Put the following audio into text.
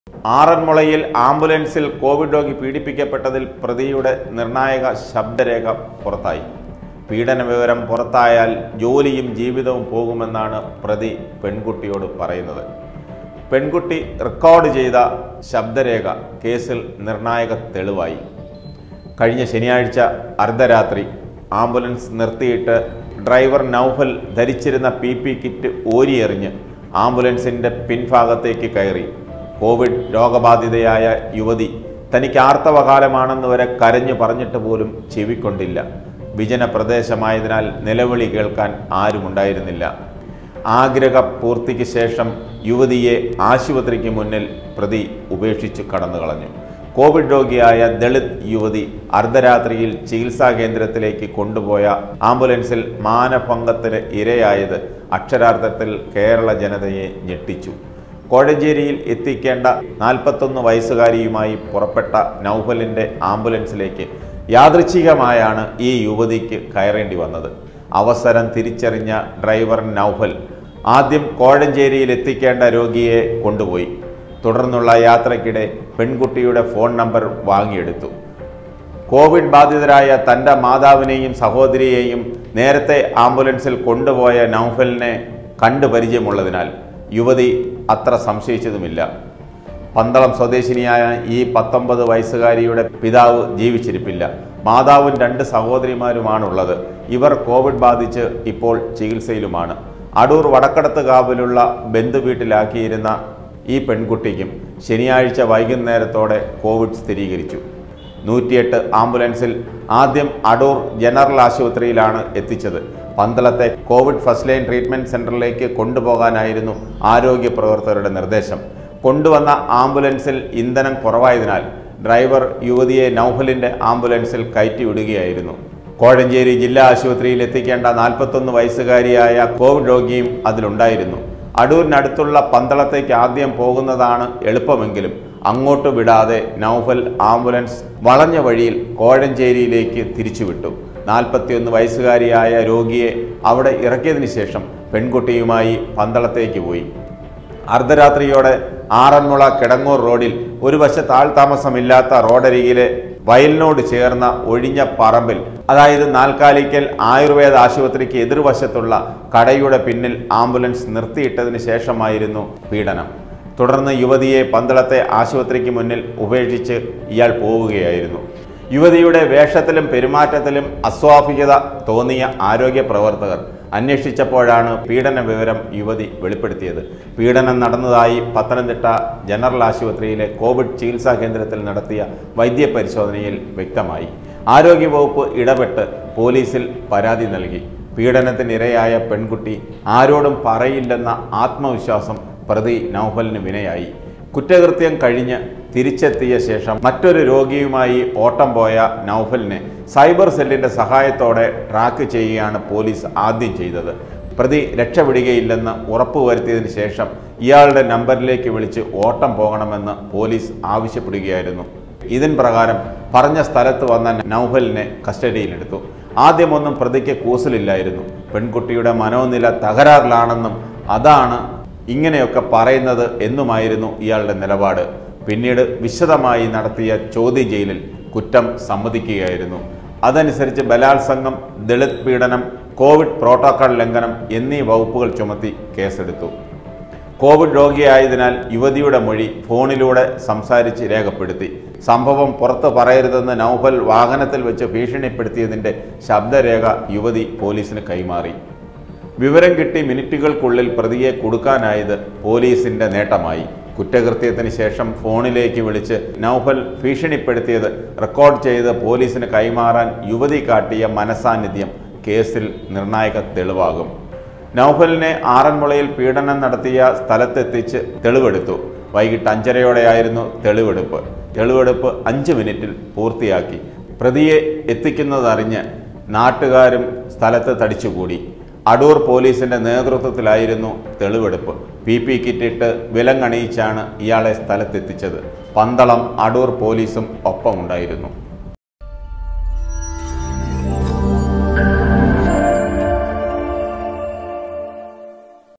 ആറന്മുളയിൽ ആംബുലൻസിൽ കോവിഡ് രോഗി പീഡിപ്പിക്കപ്പെട്ടതിൽ പ്രതിയുടെ നിർണായക ശബ്ദരേഖ പുറത്തായി പീഡന വിവരം പുറത്തായാൽ ജോലിയും ജീവിതവും പോകുമെന്നാണ് പ്രതി പെൺകുട്ടിയോട് പറയുന്നത് പെൺകുട്ടി റെക്കോർഡ് ചെയ്ത ശബ്ദരേഖ കേസിൽ നിർണായക തെളിവായി കഴിഞ്ഞ ശനിയാഴ്ച അർദ്ധരാത്രി ആംബുലൻസ് നിർത്തിയിട്ട് ഡ്രൈവർ നൗഫൽ ധരിച്ചിരുന്ന പി പി കിറ്റ് ഓരിയെറിഞ്ഞ് ആംബുലൻസിൻ്റെ പിൻഭാഗത്തേക്ക് കയറി കോവിഡ് രോഗബാധിതയായ യുവതി തനിക്ക് ആർത്തവകാലമാണെന്ന് വരെ കരഞ്ഞു പറഞ്ഞിട്ട് പോലും ചെവിക്കൊണ്ടില്ല വിജന പ്രദേശമായതിനാൽ നിലവിളി കേൾക്കാൻ ആരുമുണ്ടായിരുന്നില്ല ആഗ്രഹ പൂർത്തിക്ക് ശേഷം യുവതിയെ ആശുപത്രിക്ക് മുന്നിൽ പ്രതി ഉപേക്ഷിച്ച് കടന്നു കളഞ്ഞു കോവിഡ് രോഗിയായ ദളിത് യുവതി അർദ്ധരാത്രിയിൽ ചികിത്സാ കേന്ദ്രത്തിലേക്ക് കൊണ്ടുപോയ ആംബുലൻസിൽ മാനഭംഗത്തിന് ഇരയായത് അക്ഷരാർത്ഥത്തിൽ കേരള ജനതയെ ഞെട്ടിച്ചു കോഴഞ്ചേരിയിൽ എത്തിക്കേണ്ട നാൽപ്പത്തൊന്ന് വയസ്സുകാരിയുമായി പുറപ്പെട്ട നൗഫലിൻ്റെ ആംബുലൻസിലേക്ക് യാദൃച്ഛികമായാണ് ഈ യുവതിക്ക് കയറേണ്ടി വന്നത് അവസരം തിരിച്ചറിഞ്ഞ ഡ്രൈവർ നൗഫൽ ആദ്യം കോഴഞ്ചേരിയിൽ എത്തിക്കേണ്ട രോഗിയെ കൊണ്ടുപോയി തുടർന്നുള്ള യാത്രയ്ക്കിടെ പെൺകുട്ടിയുടെ ഫോൺ നമ്പർ വാങ്ങിയെടുത്തു കോവിഡ് ബാധിതരായ തൻ്റെ മാതാവിനെയും സഹോദരിയെയും നേരത്തെ ആംബുലൻസിൽ കൊണ്ടുപോയ നൗഫലിനെ കണ്ടു പരിചയമുള്ളതിനാൽ യുവതി അത്ര സംശയിച്ചതുമില്ല പന്തളം സ്വദേശിനിയായ ഈ പത്തൊമ്പത് വയസ്സുകാരിയുടെ പിതാവ് ജീവിച്ചിരിപ്പില്ല മാതാവും രണ്ട് സഹോദരിമാരുമാണുള്ളത് ഇവർ കോവിഡ് ബാധിച്ച് ഇപ്പോൾ ചികിത്സയിലുമാണ് അടൂർ വടക്കടത്ത് കാവിലുള്ള ബന്ധുവീട്ടിലാക്കിയിരുന്ന ഈ പെൺകുട്ടിക്കും ശനിയാഴ്ച വൈകുന്നേരത്തോടെ കോവിഡ് സ്ഥിരീകരിച്ചു നൂറ്റിയെട്ട് ആംബുലൻസിൽ ആദ്യം അടൂർ ജനറൽ ആശുപത്രിയിലാണ് എത്തിച്ചത് പന്തളത്തെ കോവിഡ് ഫസ്റ്റ് ലൈൻ ട്രീറ്റ്മെൻറ്റ് സെൻറ്ററിലേക്ക് കൊണ്ടുപോകാനായിരുന്നു ആരോഗ്യ പ്രവർത്തകരുടെ നിർദ്ദേശം കൊണ്ടുവന്ന ആംബുലൻസിൽ ഇന്ധനം കുറവായതിനാൽ ഡ്രൈവർ യുവതിയെ നൗഫലിൻ്റെ ആംബുലൻസിൽ കയറ്റി വിടുകയായിരുന്നു കോഴഞ്ചേരി ജില്ലാ ആശുപത്രിയിൽ എത്തിക്കേണ്ട നാൽപ്പത്തൊന്ന് വയസ്സുകാരിയായ കോവിഡ് രോഗിയും അതിലുണ്ടായിരുന്നു അടൂരിനടുത്തുള്ള പന്തളത്തേക്ക് ആദ്യം പോകുന്നതാണ് എളുപ്പമെങ്കിലും അങ്ങോട്ട് വിടാതെ നൗഫൽ ആംബുലൻസ് വളഞ്ഞ വഴിയിൽ കോഴഞ്ചേരിയിലേക്ക് തിരിച്ചുവിട്ടു നാൽപ്പത്തിയൊന്ന് വയസ്സുകാരിയായ രോഗിയെ അവിടെ ഇറക്കിയതിനു ശേഷം പെൺകുട്ടിയുമായി പന്തളത്തേക്ക് പോയി അർദ്ധരാത്രിയോടെ ആറന്മുള കിടങ്ങൂർ റോഡിൽ ഒരു വശത്ത് ആൾതാമസമില്ലാത്ത റോഡരികിലെ വയലിനോട് ചേർന്ന ഒഴിഞ്ഞ പറമ്പിൽ അതായത് നാൽക്കാലിക്കൽ ആയുർവേദ ആശുപത്രിക്ക് എതിർവശത്തുള്ള കടയുടെ പിന്നിൽ ആംബുലൻസ് നിർത്തിയിട്ടതിന് ശേഷമായിരുന്നു പീഡനം തുടർന്ന് യുവതിയെ പന്തളത്തെ ആശുപത്രിക്ക് മുന്നിൽ ഉപേക്ഷിച്ച് ഇയാൾ പോവുകയായിരുന്നു യുവതിയുടെ വേഷത്തിലും പെരുമാറ്റത്തിലും അസ്വാഭികത തോന്നിയ ആരോഗ്യ പ്രവർത്തകർ അന്വേഷിച്ചപ്പോഴാണ് പീഡന വിവരം യുവതി വെളിപ്പെടുത്തിയത് പീഡനം നടന്നതായി പത്തനംതിട്ട ജനറൽ ആശുപത്രിയിലെ കോവിഡ് ചികിത്സാ കേന്ദ്രത്തിൽ നടത്തിയ വൈദ്യപരിശോധനയിൽ വ്യക്തമായി ആരോഗ്യവകുപ്പ് ഇടപെട്ട് പോലീസിൽ പരാതി നൽകി പീഡനത്തിനിരയായ പെൺകുട്ടി ആരോടും പറയില്ലെന്ന ആത്മവിശ്വാസം പ്രതി നൗഫലിന് വിനയായി കുറ്റകൃത്യം കഴിഞ്ഞ് തിരിച്ചെത്തിയ ശേഷം മറ്റൊരു രോഗിയുമായി ഓട്ടം പോയ നൗഫലിനെ സൈബർ സെല്ലിന്റെ സഹായത്തോടെ ട്രാക്ക് ചെയ്യുകയാണ് പോലീസ് ആദ്യം ചെയ്തത് പ്രതി രക്ഷപ്പെടുകയില്ലെന്ന് ഉറപ്പുവരുത്തിയതിനു ശേഷം ഇയാളുടെ നമ്പറിലേക്ക് വിളിച്ച് ഓട്ടം പോകണമെന്ന് പോലീസ് ആവശ്യപ്പെടുകയായിരുന്നു ഇതിൻ പ്രകാരം പറഞ്ഞ സ്ഥലത്ത് വന്ന നൗഫലിനെ കസ്റ്റഡിയിലെടുത്തു ആദ്യമൊന്നും പ്രതിക്ക് കൂസലില്ലായിരുന്നു പെൺകുട്ടിയുടെ മനോനില തകരാറിലാണെന്നും അതാണ് ഇങ്ങനെയൊക്കെ പറയുന്നത് എന്നുമായിരുന്നു ഇയാളുടെ നിലപാട് പിന്നീട് വിശദമായി നടത്തിയ ചോദ്യം ചെയ്യലിൽ കുറ്റം സമ്മതിക്കുകയായിരുന്നു അതനുസരിച്ച് ബലാത്സംഗം ദളിത് പീഡനം കോവിഡ് പ്രോട്ടോക്കോൾ ലംഘനം എന്നീ വകുപ്പുകൾ ചുമത്തി കേസെടുത്തു കോവിഡ് രോഗിയായതിനാൽ യുവതിയുടെ മൊഴി ഫോണിലൂടെ സംസാരിച്ച് രേഖപ്പെടുത്തി സംഭവം പുറത്ത് പറയരുതെന്ന് നൗഫൽ വാഹനത്തിൽ വെച്ച് ഭീഷണിപ്പെടുത്തിയതിൻ്റെ ശബ്ദരേഖ യുവതി പോലീസിന് കൈമാറി വിവരം കിട്ടി മിനിറ്റുകൾക്കുള്ളിൽ പ്രതിയെ കൊടുക്കാനായത് പോലീസിന്റെ നേട്ടമായി കുറ്റകൃത്യത്തിന് ശേഷം ഫോണിലേക്ക് വിളിച്ച് നൗഫൽ ഭീഷണിപ്പെടുത്തിയത് റെക്കോർഡ് ചെയ്ത് പോലീസിന് കൈമാറാൻ യുവതി കാട്ടിയ മനസാന്നിധ്യം കേസിൽ നിർണായക തെളിവാകും നൗഫലിനെ ആറന്മുളയിൽ പീഡനം നടത്തിയ സ്ഥലത്തെത്തിച്ച് തെളിവെടുത്തു വൈകിട്ട് അഞ്ചരയോടെയായിരുന്നു തെളിവെടുപ്പ് തെളിവെടുപ്പ് അഞ്ച് മിനിറ്റിൽ പൂർത്തിയാക്കി പ്രതിയെ എത്തിക്കുന്നതറിഞ്ഞ് നാട്ടുകാരും സ്ഥലത്ത് തടിച്ചുകൂടി അടൂർ പോലീസിന്റെ നേതൃത്വത്തിലായിരുന്നു തെളിവെടുപ്പ് പി പി കിറ്റിട്ട് വിലങ്ങണിയിച്ചാണ് ഇയാളെ സ്ഥലത്തെത്തിച്ചത് പന്തളം അടൂർ പോലീസും ഒപ്പമുണ്ടായിരുന്നു